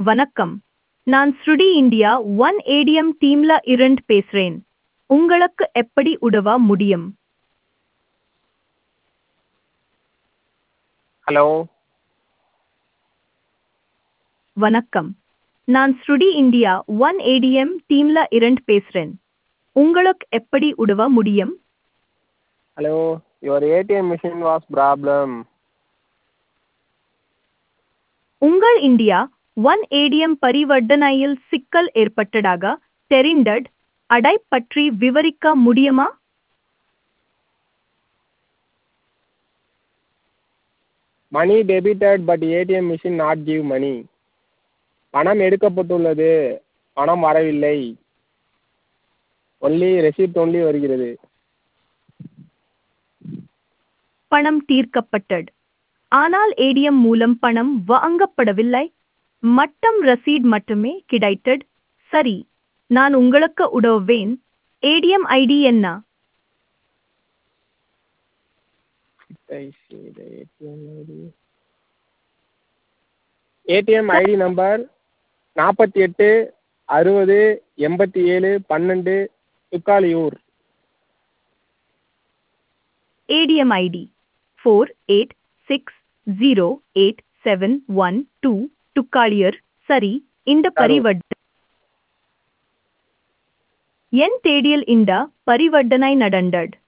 வணக்கம் நான் ஸ்ருடி இந்தியா ஒன் ஏடிஎம் டீம்ல இருந்து பேசுறேன் உங்களுக்கு எப்படி உதவ முடியும் ஹலோ வணக்கம் நான் ஸ்ருடி இந்தியா ஒன் ஏடிஎம் டீம்ல இருந்து பேசுறேன் உங்களுக்கு எப்படி உதவ முடியும் hello your ATM machine was problem உங்கள் இந்தியா ஒன் ஏடிஎம் பரிவர்த்தனையில் சிக்கல் ஏற்பட்டதாக தெரிந்தது அடை பற்றி விவரிக்க முடியுமா money debited but ATM machine not give money பணம் எடுக்கப்பட்டுள்ளது பணம் வரவில்லை ஒன்லி ரெசிப்ட் ஒன்லி வருகிறது பணம் தீர்க்கப்பட்டது ஆனால் ஏடிஎம் மூலம் பணம் வாங்கப்படவில்லை மட்டம் ரசீட் மட்டுமே கிடைத்தது சரி நான் உங்களுக்கு உதவுவேன் ஏடிஎம் ஐடி என்ன ஏடிஎம் ஐடி நம்பர் நாற்பத்தி எட்டு அறுபது எண்பத்தி ஏழு பன்னெண்டு Thukkaliyur ATM ID four eight six zero eight seven one two Thukkaliyur சரி இந்த பரிவர்த்தனை என் தேதியில் இந்த பரிவர்த்தனை நடந்தது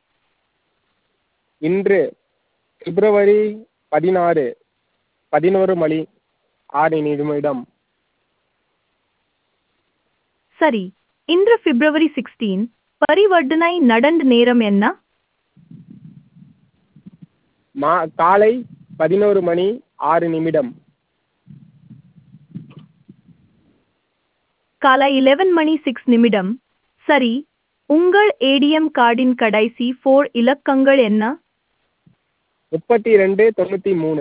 இன்று பிப்ரவரி பதினாறு பதினோரு மணி ஆறு நிமிடம் சரி இன்று பிப்ரவரி சிக்ஸ்டீன் பரிவர்த்தனை நடந்த நேரம் என்ன மா காலை பதினோரு மணி ஆறு நிமிடம் காலை இலெவன் மணி சிக்ஸ் நிமிடம் சரி உங்கள் ஏடிஎம் கார்டின் கடைசி ஃபோர் இலக்கங்கள் என்ன முப்பத்தி ரெண்டு தொண்ணூற்றி மூணு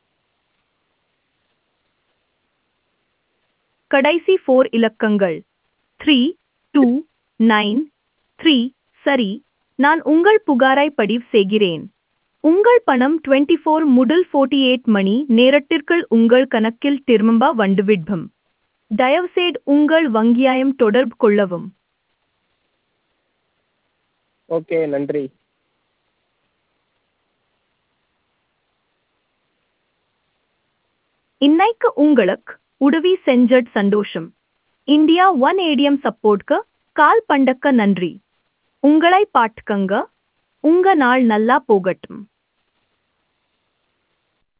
கடைசி ஃபோர் இலக்கங்கள் த்ரீ டூ நைன் த்ரீ சரி நான் உங்கள் புகாரை பதிவு செய்கிறேன் உங்கள் பணம் டுவெண்ட்டி ஃபோர் முதல் ஃபோர்ட்டி எயிட் மணி நேரத்திற்குள் உங்கள் கணக்கில் திரும்ப வந்துவிடும் தயவுசெய்து உங்கள் வங்கியாயம் தொடர்பு கொள்ளவும் ஓகே நன்றி இன்னைக்கு உங்களுக்கு உதவி செஞ்சட் சந்தோஷம் இந்தியா ஒன் ஏடிஎம் சப்போர்ட்க்கு கால் பண்டக்க நன்றி உங்களை பாட்டுக்கங்க உங்க நாள் நல்லா போகட்டும்